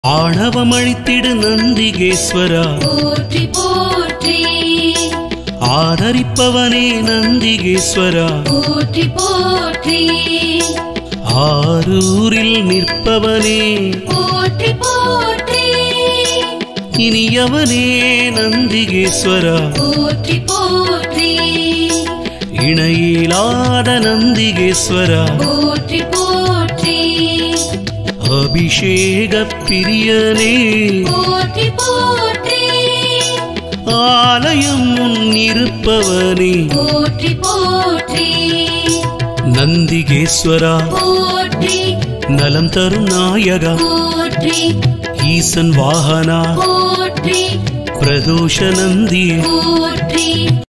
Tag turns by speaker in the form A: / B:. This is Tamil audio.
A: ஆணவம் அழித்திடு நந்திகேஸ்வரா
B: போற்றி போற்றி
A: ஆதரிப்பவனே நந்திகேஸ்வரா
B: போற்றி போற்றி
A: ஆரூரில் நிற்பவனே
B: போற்றி போற்றி
A: இனியவனே நந்திகேஸ்வரா
B: போற்றி போற்றி
A: இணையிலாத நந்திகேஸ்வரா
B: போற்றி போற்றி
A: அபிஷேக பிரியனே
B: போற்றி போற்றி
A: ஆலயம் முன் இருப்பவனே
B: போற்றி போற்றி
A: நந்திகேஸ்வரா
B: போற்றி
A: நலம் தரும் நாயகா
B: போற்றி
A: ஈசன் வாகனா
B: போற்றி
A: பிரதோஷ நந்தியே
B: போற்றி